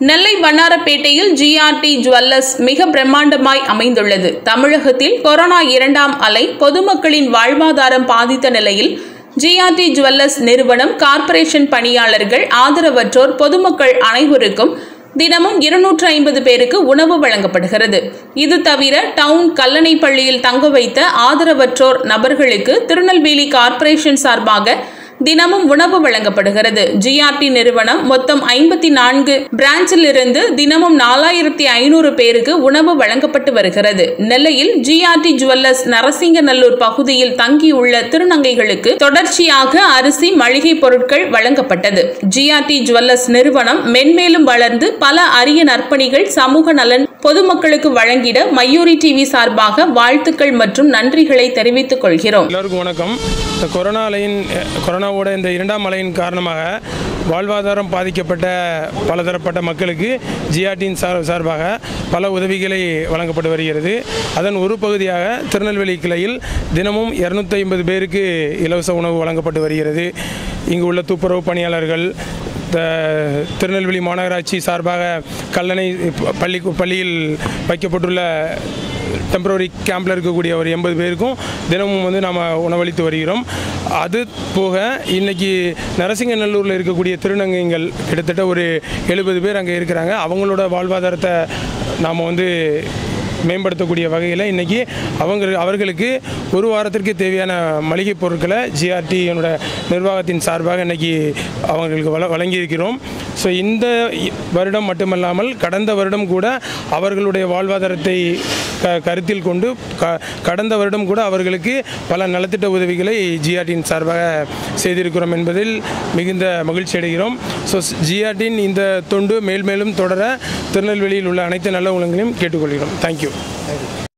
நெல்லை வண்ணாரப்பேட்டையில் GRT jewellers மிக பிரம்மாண்டமாய் அமைந்துள்ளது தமிழகத்தில் கொரோனா இரண்டாம் அலை பொதுமக்களின் வாழ்வாதாரம் பாதித்த நிலையில் ஜிஆர்டி ஜுவல்லர்ஸ் நிறுவனம் கார்ப்பரேஷன் பணியாளர்கள் ஆதரவற்றோர் பொதுமக்கள் அனைவருக்கும் தினமும் இருநூற்று ஐம்பது பேருக்கு உணவு வழங்கப்படுகிறது இது தவிர டவுன் கல்லணை பள்ளியில் தங்க வைத்த ஆதரவற்றோர் நபர்களுக்கு திருநெல்வேலி கார்ப்பரேஷன் சார்பாக தினமும் உணவு வழங்கப்படுகிறது ஜிஆர்டி நிறுவனம் மொத்தம் ஐம்பத்தி நான்கு பிரான்ச்சில் இருந்து தினமும் நாலாயிரத்தி ஐநூறு பேருக்கு உணவு வழங்கப்பட்டு வருகிறது நெல்லையில் ஜிஆர்டி ஜுவல்லர்ஸ் நரசிங்கநல்லூர் பகுதியில் தங்கியுள்ள திருநங்கைகளுக்கு தொடர்ச்சியாக அரிசி மளிகை பொருட்கள் வழங்கப்பட்டது ஜிஆர்டி ஜுவல்லர்ஸ் நிறுவனம் மென்மேலும் வளர்ந்து பல அரிய நற்பணிகள் சமூக நலன் பொதுமக்களுக்கு வழங்கிட மயூரி டிவி சார்பாக வாழ்த்துக்கள் மற்றும் நன்றிகளை தெரிவித்துக் கொள்கிறோம் எல்லோருக்கும் வணக்கம் இந்த கொரோனா அலையின் கொரோனாவோட இந்த இரண்டாம் அலையின் காரணமாக வாழ்வாதாரம் பாதிக்கப்பட்ட பலதரப்பட்ட மக்களுக்கு ஜிஆர்டியின் சார் சார்பாக பல உதவிகளை வழங்கப்பட்டு வருகிறது அதன் ஒரு பகுதியாக திருநெல்வேலி கிளையில் தினமும் இரநூத்தி ஐம்பது பேருக்கு இலவச உணவு வழங்கப்பட்டு வருகிறது இங்கு உள்ள துப்புரவு பணியாளர்கள் த- திருநெல்வேலி மாநகராட்சி சார்பாக கல்லணை ப- பள்ளி பள்ளியில் வைக்கப்பட்டுள்ள டெம்பரரி கேம்பில் இருக்கக்கூடிய ஒரு எண்பது பேருக்கும் தினமும் வந்து நாம் உணவளித்து வருகிறோம் அது போக இன்னைக்கு நரசிங்கநல்லூரில் இருக்கக்கூடிய திருநங்கைகள் கிட்டத்தட்ட ஒரு எழுபது பேர் அங்கே இருக்கிறாங்க அவங்களோட வாழ்வாதாரத்தை நாம் வந்து மேம்படுத்தக்கூடிய வகையில் இன்றைக்கி அவங்க அவர்களுக்கு ஒரு வாரத்திற்கு தேவையான மளிகை பொருட்களை ஜிஆர்டியோட நிர்வாகத்தின் சார்பாக இன்றைக்கி அவங்களுக்கு வழ வழங்கியிருக்கிறோம் ஸோ இந்த இ- வருடம் மட்டுமல்லாமல் கடந்த வருடம் கூட அவர்களுடைய வாழ்வாதாரத்தை க கருத்தில் கொண்டு க கடந்த வருடம் கூட அவர்களுக்கு பல நலத்திட்ட உதவிகளை ஜிஆர்டியின் சார்பாக செய்திருக்கிறோம் என்பதில் மிகுந்த மகிழ்ச்சி அடைகிறோம் ஸோ ஜிஆர்டியின் இந்த தொண்டு மேல் மேலும் தொடர திருநெல்வேலியில் உள்ள அனைத்து நல்ல உள்ளங்களையும் கேட்டுக்கொள்கிறோம் தேங்க்யூ